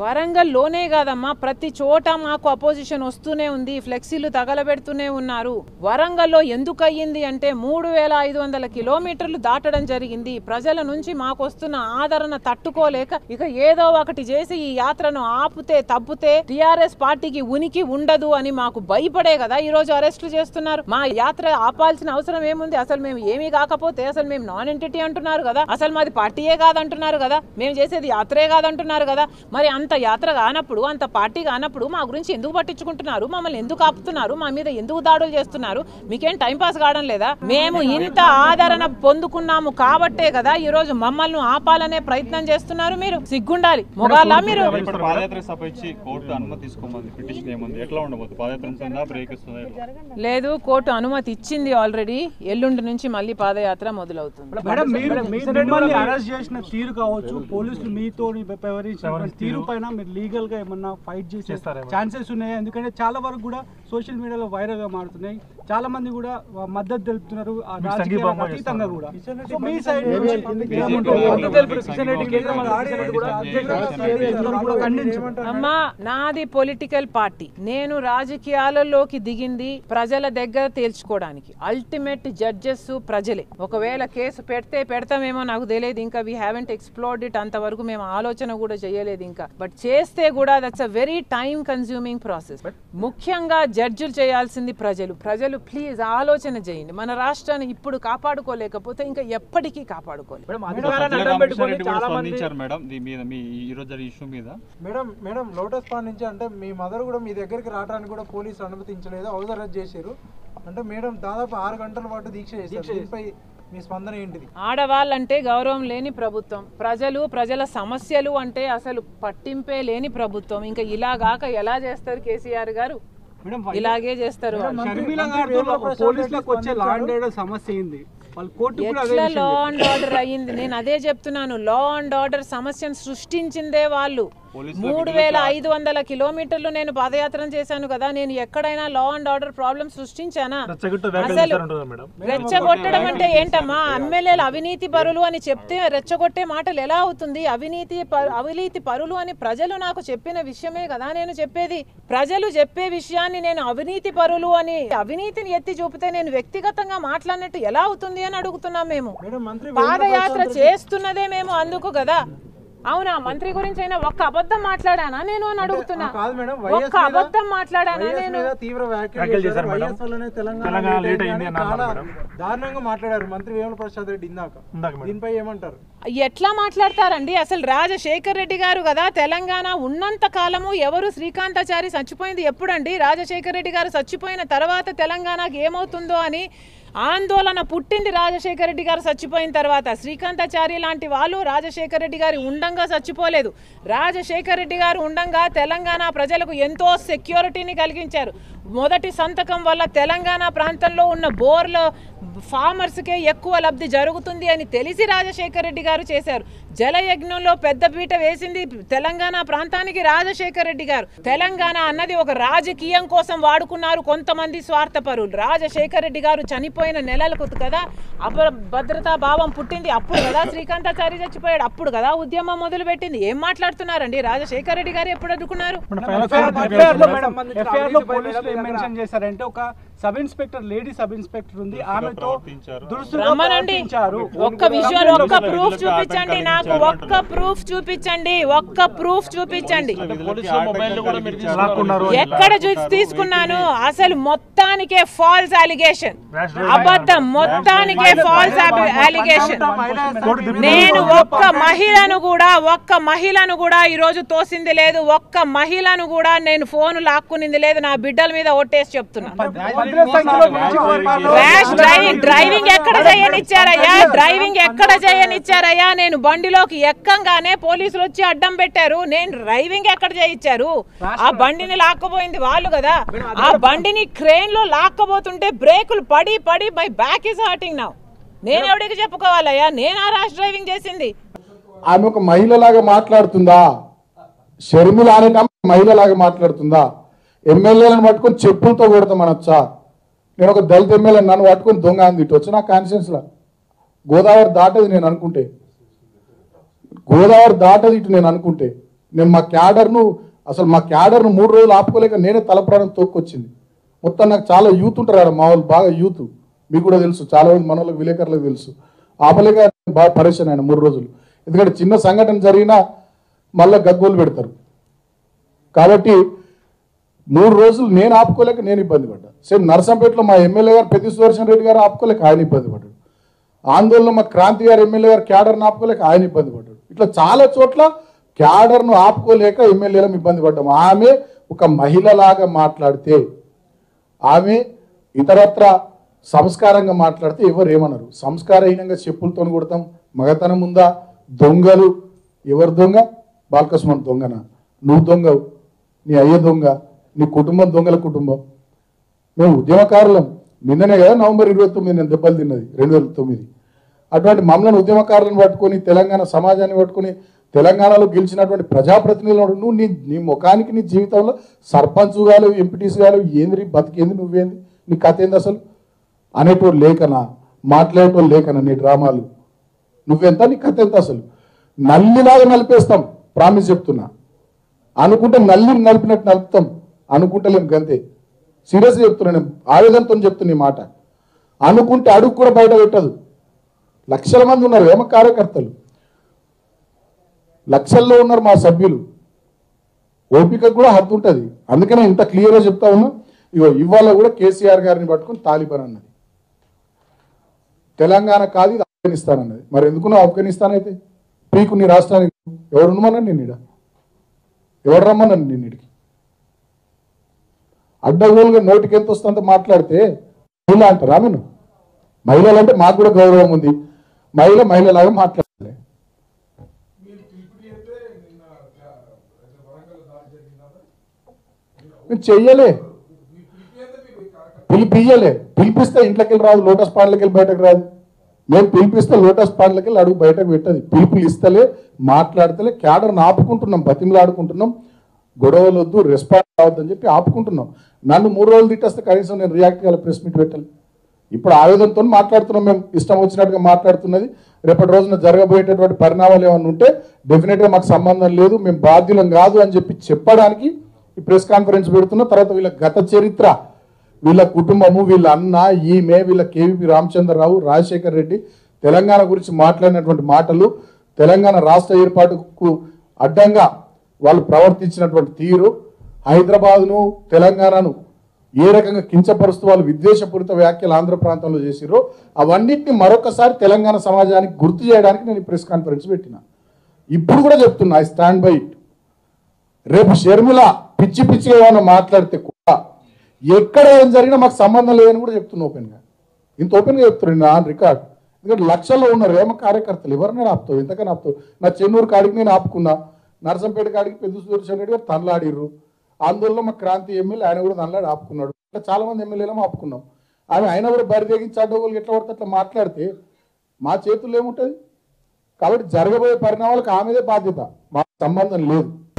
వరంగల్ లోనే కాదమ్మా ప్రతి చోట మాకు అపోజిషన్ వస్తూనే ఉంది ఫ్లెక్సీలు తగలబెడుతూనే ఉన్నారు వరంగల్లో ఎందుకు అయ్యింది అంటే మూడు వేల ఐదు వందల కిలోమీటర్లు దాటడం జరిగింది ప్రజల నుంచి మాకు వస్తున్న ఆదరణ తట్టుకోలేక ఇక ఏదో ఒకటి చేసి ఈ యాత్రను ఆపుతే తప్పితే టిఆర్ఎస్ పార్టీకి ఉనికి ఉండదు అని మాకు భయపడే కదా ఈ రోజు అరెస్టులు చేస్తున్నారు మా యాత్ర ఆపాల్సిన అవసరం ఏముంది అసలు మేము ఏమీ కాకపోతే అసలు మేము నాన్ ఎంటిటీ అంటున్నారు కదా అసలు మాది పార్టీయే కాదంటున్నారు కదా మేము చేసేది యాత్రే కాదంటున్నారు కదా మరి అంత యాత్ర కానప్పుడు అంత పార్టీ కానప్పుడు మా గురించి ఎందుకు పట్టించుకుంటున్నారు మమ్మల్ని ఎందుకు ఆపుతున్నారు మా మీద ఎందుకు దాడులు చేస్తున్నారు మీకేం టైం పాస్ కావడం లేదా మేము ఇంత ఆదరణ పొందుకున్నాము కాబట్టే కదా ఈ రోజు మమ్మల్ని ఆపాలనే ప్రయత్నం చేస్తున్నారు మీరు సిగ్గుండాలి మొగాలా మీరు ఇప్పుడు పాదయాత్ర సభ ఇచ్చి కోర్టు అనుమతి తీసుకోమంది పిటిషన్ ఏముంది ఎట్లా ఉండబోతుంది పాదయాత్ర ఉంటుందా బ్రేక్ ఇస్తుందా ఎట్లా? లేదు కోర్టు అనుమతి ఇచ్చింది ఆల్రెడీ ఎల్లుండి నుంచి మళ్ళీ పాదయాత్ర మొదలవుతుంది మేడం మీరు మిమ్మల్ని అరెస్ట్ చేసిన తీరు కావచ్చు పోలీసులు మీతో వ్యవహరించిన తీరు పైన మీరు లీగల్ గా ఏమన్నా ఫైట్ చేసే ఛాన్సెస్ ఉన్నాయి ఎందుకంటే చాలా వరకు కూడా సోషల్ మీడియాలో వైరల్ గా మారుతున్నాయి చాలా మంది కూడా మద్దతు తెలుపుతున్నారు ఆ రాజకీయాలకు అతీతంగా కూడా సో మీ సైడ్ అమ్మా నాది పొలిటికల్ పార్టీ నేను రాజకీయాలలోకి దిగింది ప్రజల దగ్గర తేల్చుకోవడానికి అల్టిమేట్ జడ్జెస్ ప్రజలే ఒకవేళ కేసు పెడితే పెడతామేమో నాకు తెలియదు ఇంకా వీ హ్యావెంట్ ఎక్స్ప్లోర్డ్ ఇట్ అంతవరకు మేము ఆలోచన కూడా చేయలేదు ఇంకా బట్ చేస్తే కూడా that's a very time consuming process ముఖ్యంగా జడ్జిలు చేయాల్సింది ప్రజలు ప్రజలు ప్లీజ్ ఆలోచన చేయండి మన రాష్ట్రాన్ని ఇప్పుడు కాపాడుకోలేకపోతే ఇంకా ఎప్పటికీ కాపాడుకోలేదు సజ్జల రామకృష్ణారెడ్డి కూడా స్పందించారు మేడం దీని మీద మీ ఈ రోజు జరిగే ఇష్యూ మీద మేడం మేడం లోటస్ పాండ్ నుంచి అంటే మీ మదర్ కూడా మీ దగ్గరికి రావడానికి కూడా పోలీసు అనుమతించలేదు హౌస్ అరెస్ట్ చేశారు అంటే మేడం దాదాపు ఆరు గంటల పాటు దీక్ష చేశారు దీనిపై మీ స్పందన ఏంటిది ఆడవాళ్ళంటే గౌరవం లేని ప్రభుత్వం ప్రజలు ప్రజల సమస్యలు అంటే అసలు పట్టింపే లేని ప్రభుత్వం ఇంకా ఇలాగాక ఎలా చేస్తారు కేసీఆర్ గారు ఇలాగే చేస్తారు షర్మిల గారితో పోలీసులకు వచ్చే లా అండ్ ఆర్డర్ సమస్య ఏంది వాళ్ళు కోర్టు కూడా అదే ఎట్లా విషయం లా అండ్ ఆర్డర్ అయ్యింది నేను అదే చెప్తున్నాను లా అండ్ ఆర్డర్ సమస్యను సృష్టించిందే వాళ్ళు మూడు వేల ఐదు వందల కిలోమీటర్లు నేను పాదయాత్ర చేశాను కదా నేను ఎక్కడైనా లా అండ్ ఆర్డర్ ప్రాబ్లం సృష్టించానా అసలు రెచ్చగొట్టడం అంటే ఏంటమ్మా ఎమ్మెల్యేలు అవినీతి పరులు అని చెప్తే రెచ్చగొట్టే మాటలు ఎలా అవుతుంది అవినీతి ప- అవినీతి పరులు అని ప్రజలు నాకు చెప్పిన విషయమే కదా నేను చెప్పేది ప్రజలు చెప్పే విషయాన్ని నేను అవినీతి పరులు అని అవినీతిని ఎత్తి చూపితే నేను వ్యక్తిగతంగా మాట్లాడినట్టు ఎలా అవుతుంది అని అడుగుతున్నాం మేము మేడం మంత్రి పాదయాత్ర చేస్తున్నదే మేము అందుకు కదా అవునా మంత్రి గురించి అయినా ఒక్క అబద్ధం మాట్లాడానా నేను అని అడుగుతున్నా కాదు మేడం ఒక్క అబద్ధం మాట్లాడానా వైఎస్ నేను మీద తీవ్ర వ్యాఖ్యలు చేశారు వైఎస్ వల్లనే తెలంగాణ లేట్ అయింది అని చాలా దారుణంగా మాట్లాడారు మంత్రి వేముల ప్రసాద్ రెడ్డి ఇందాక దీనిపై ఏమంటారు ఎట్లా మాట్లాడతారండి అసలు రాజశేఖర్ రెడ్డి గారు కదా తెలంగాణ ఉన్నంత కాలము ఎవరు శ్రీకాంతాచారి చచ్చిపోయింది ఎప్పుడండి రాజశేఖర్ రెడ్డి గారు చచ్చిపోయిన తర్వాత తెలంగాణకి ఏమవుతుందో అని ఆందోళన పుట్టింది రాజశేఖర రెడ్డి గారు చచ్చిపోయిన తర్వాత శ్రీకాంతాచారి లాంటి వాళ్ళు రాజశేఖర రెడ్డి గారి ఉండంగా చచ్చిపోలేదు రాజశేఖర రెడ్డి గారు ఉండంగా తెలంగాణ ప్రజలకు ఎంతో సెక్యూరిటీని కలిగించారు మొదటి సంతకం వల్ల తెలంగాణ ప్రాంతంలో ఉన్న బోర్ల ఫార్మర్స్కే ఎక్కువ లబ్ధి జరుగుతుంది అని తెలిసి రాజశేఖర రెడ్డి గారు చేశారు జలయజ్ఞంలో పెద్దపీట వేసింది తెలంగాణ ప్రాంతానికి రాజశేఖర రెడ్డి గారు తెలంగాణ అన్నది ఒక రాజకీయం కోసం వాడుకున్నారు కొంతమంది స్వార్థపరులు రాజశేఖర రెడ్డి గారు చనిపోయిన నెలలకు కదా అప భద్రతా భావం పుట్టింది అప్పుడు కదా శ్రీకాంతాచారి చచ్చిపోయాడు అప్పుడు కదా ఉద్యమం మొదలు పెట్టింది ఏం మాట్లాడుతున్నారండి రాజశేఖర రెడ్డి గారు ఎప్పుడు అడ్డుకున్నారు ఎఫ్ఐఆర్ లో మేడం ఎఫ్ఐఆర్ లో పోలీసులు ఏం మెన్షన్ చేశారంటే ఒక sub inspector lady sub inspector ఉంది ఆమెతో ప్రవర్తించారు. దురుసుగా రమ్మనండి ప్రవర్తించారు. ఒక్క విజువల్ ఒక్క ప్రూఫ్ చూపించండి నాకు ఒక్క ప్రూఫ్ చూపించండి ఒక్క ప్రూఫ్ చూపించండి ఎక్కడ చూసి తీసుకున్నాను అసలు మొత్తానికే ఫాల్స్ అలిగేషన్ అబద్ధం మొత్తానికే ఫాల్స్ అలిగేషన్ నేను ఒక్క మహిళను కూడా ఒక్క మహిళను కూడా ఈ రోజు తోసింది లేదు ఒక్క మహిళను కూడా నేను ఫోన్ లాక్కునింది లేదు నా బిడ్డల మీద ఒట్టేసి చెప్తున్నా వందల సంఖ్యలో మిలిచి ర్యాష్ డ్రైవింగ్ డ్రైవింగ్ ఎక్కడ చేయనిచ్చారయ్యా డ్రైవింగ్ ఎక్కడ చేయనిచ్చారయ్యా నేను బండిలోకి ఎక్కంగానే పోలీసులు వచ్చి అడ్డం పెట్టారు నేను డ్రైవింగ్ ఎక్కడ చేయించారు ఆ బండిని లాక్కపోయింది వాళ్ళు కదా ఆ బండిని క్రేన్ లో లాక్కబోతుంటే బ్రేకులు పడి పడి my back is hurting now నేను ఎవడికి చెప్పుకోవాలయ్యా నేను ఆ ర్యాష్ డ్రైవింగ్ చేసింది ఆమె ఒక మహిళలాగా మాట్లాడుతుందా షర్మిల అనే ఆమె మహిళలాగా మాట్లాడుతుందా ఎమ్మెల్యేలను పట్టుకొని చెప్పులతో కొడతామనొచ్చా నేను ఒక దళిత ఎమ్మెల్యే నన్ను పట్టుకొని దొంగ అంది ఇటు వచ్చి నా కాన్షియన్స్లో గోదావరి దాటది నేను అనుకుంటే గోదావరి దాటది ఇటు నేను అనుకుంటే నేను మా క్యాడర్ను అసలు మా క్యాడర్ను మూడు రోజులు ఆపుకోలేక నేనే తలప్రాణం తోక్కొచ్చింది మొత్తం నాకు చాలా యూత్ ఉంటారు ఆడ మా వాళ్ళు బాగా యూత్ మీకు కూడా తెలుసు చాలా మంది మన వాళ్ళకి విలేకరులకు తెలుసు ఆపలేక బాగా పరేషాన్ ఆయన మూడు రోజులు ఎందుకంటే చిన్న సంఘటన జరిగినా మళ్ళీ గగ్గోలు పెడతారు కాబట్టి మూడు రోజులు నేను ఆపుకోలేక నేను ఇబ్బంది పడ్డా సేమ్ నర్సంపేటలో మా ఎమ్మెల్యే గారు పెద్ద సుదర్శన్ రెడ్డి గారు ఆపుకోలేక ఆయన ఇబ్బంది పడ్డాడు ఆందోళన మా క్రాంతి గారు ఎమ్మెల్యే గారు క్యాడర్ను ఆపుకోలేక ఆయన ఇబ్బంది పడ్డాడు ఇట్లా చాలా చోట్ల క్యాడర్ను ఆపుకోలేక ఎమ్మెల్యేలం ఇబ్బంది పడ్డాం ఆమె ఒక మహిళలాగా మాట్లాడితే ఆమె ఇతరత్ర సంస్కారంగా మాట్లాడితే ఎవరు ఏమన్నారు సంస్కారహీనంగా చెప్పులతో కొడతాం మగతనం ఉందా దొంగలు ఎవరు దొంగ బాలకృష్ణ దొంగన నువ్వు దొంగవు నీ అయ్య దొంగ నీ కుటుంబం దొంగల కుటుంబం మేము ఉద్యమకారులం నిన్ననే కదా నవంబర్ ఇరవై తొమ్మిది నేను దెబ్బలు తిన్నది రెండు వేల తొమ్మిది అటువంటి మమ్మల్ని ఉద్యమకారులను పట్టుకొని తెలంగాణ సమాజాన్ని పట్టుకొని తెలంగాణలో గెలిచినటువంటి ప్రజాప్రతినిధులు నువ్వు నీ నీ ముఖానికి నీ జీవితంలో సర్పంచ్ గాలు ఎంపీటీసీ గాలు ఏంది బతికేంది నువ్వేంది నీ కథ ఏంది అసలు అనేటోడు లేకనా మాట్లాడేటోడు లేకనా నీ డ్రామాలు నువ్వెంత నీ కథ ఎంత అసలు నల్లిలాగా నలిపేస్తాం ప్రామిస్ చెప్తున్నా అనుకుంటే నల్లిని నలిపినట్టు నలుపుతాం అనుకుంటలేం గంతే సీరియస్గా చెప్తున్నా నేను ఆవేదనతో చెప్తున్నా ఈ మాట అనుకుంటే అడుగు కూడా బయట పెట్టదు లక్షల మంది ఉన్నారు ఏమ కార్యకర్తలు లక్షల్లో ఉన్నారు మా సభ్యులు ఓపిక కూడా హద్దు ఉంటుంది అందుకనే ఇంత క్లియర్గా చెప్తా ఉన్నా ఇగో ఇవాళ కూడా కేసీఆర్ గారిని పట్టుకొని తాలిబాన్ అన్నది తెలంగాణ కాదు ఇది ఆఫ్ఘనిస్తాన్ అన్నది మరి ఎందుకు ఆఫ్ఘనిస్తాన్ అయితే పీకు నీ రాష్ట్రానికి ఎవరు ఉండమన్నాను నేను ఈడ ఎవరు రమ్మన్నాను నేను ఇడికి అడ్డగోలుగా నోటికి ఎంత వస్తుందో మాట్లాడితే మహిళ అంటారా నేను మహిళలు అంటే మాకు కూడా గౌరవం ఉంది మహిళ మహిళలాగా మాట్లాడాలి మేము చెయ్యలే పిలిపియ్యలే పిలిపిస్తే ఇంట్లోకి వెళ్ళి రాదు లోటస్ పాండ్లకి వెళ్ళి బయటకు రాదు మేము పిలిపిస్తే లోటస్ పాండ్లకి వెళ్ళి అడుగు బయటకు పెట్టదు పిలుపులు ఇస్తలే మాట్లాడతలే క్యాడర్ని ఆపుకుంటున్నాం బతిమలాడుకుంటున్నాం గొడవలు వద్దు రెస్పాన్స్ కావద్దని చెప్పి ఆపుకుంటున్నాం నన్ను మూడు రోజులు తిట్టేస్తే కనీసం నేను రియాక్ట్ కాల ప్రెస్ మీట్ పెట్టాలి ఇప్పుడు ఆవేదనతో మాట్లాడుతున్నాం మేము ఇష్టం వచ్చినట్టుగా మాట్లాడుతున్నది రేపటి రోజున జరగబోయేటటువంటి పరిణామాలు ఏమైనా ఉంటే డెఫినెట్గా మాకు సంబంధం లేదు మేము బాధ్యులం కాదు అని చెప్పి చెప్పడానికి ఈ ప్రెస్ కాన్ఫరెన్స్ పెడుతున్నా తర్వాత వీళ్ళ గత చరిత్ర వీళ్ళ కుటుంబము వీళ్ళ అన్న ఈమె వీళ్ళ కేవీపీ రామచంద్రరావు రాజశేఖర్ రెడ్డి తెలంగాణ గురించి మాట్లాడినటువంటి మాటలు తెలంగాణ రాష్ట్ర ఏర్పాటుకు అడ్డంగా వాళ్ళు ప్రవర్తించినటువంటి తీరు హైదరాబాద్ను తెలంగాణను ఏ రకంగా కించపరుస్తూ వాళ్ళు విద్వేషపూరిత వ్యాఖ్యలు ఆంధ్ర ప్రాంతంలో చేసిరో అవన్నిటిని మరొకసారి తెలంగాణ సమాజానికి గుర్తు చేయడానికి నేను ఈ ప్రెస్ కాన్ఫరెన్స్ పెట్టిన ఇప్పుడు కూడా చెప్తున్నా ఐ స్టాండ్ బై ఇట్ రేపు షర్మిల పిచ్చి పిచ్చిగా ఏమైనా మాట్లాడితే కూడా ఎక్కడ ఏం జరిగినా మాకు సంబంధం లేదని కూడా చెప్తున్నా ఓపెన్గా ఇంత ఓపెన్గా చెప్తున్నాను నా రికార్డ్ ఎందుకంటే లక్షల్లో ఉన్నారు ఏమో కార్యకర్తలు ఎవరిని ఆపుతావు ఎంతకని ఆపుతావు నా చెన్నూరు కాడికి నేను ఆపుకున్నా నరసంపేట కాడికి పెద్ద సుదర్శన్ రెడ్డి గారు తనలాడిర్రు ఆందోళనలో మా క్రాంతి ఎమ్మెల్యే ఆయన కూడా తనలాడి ఆపుకున్నాడు ఇట్లా చాలా మంది ఎమ్మెల్యేలు ఆపుకున్నాం ఆమె ఆయన కూడా బరి తెగించి అడ్డగోలు ఎట్లా పడితే అట్లా మాట్లాడితే మా చేతుల్లో ఏముంటుంది కాబట్టి జరగబోయే పరిణామాలకు ఆమెదే బాధ్యత మాకు సంబంధం లేదు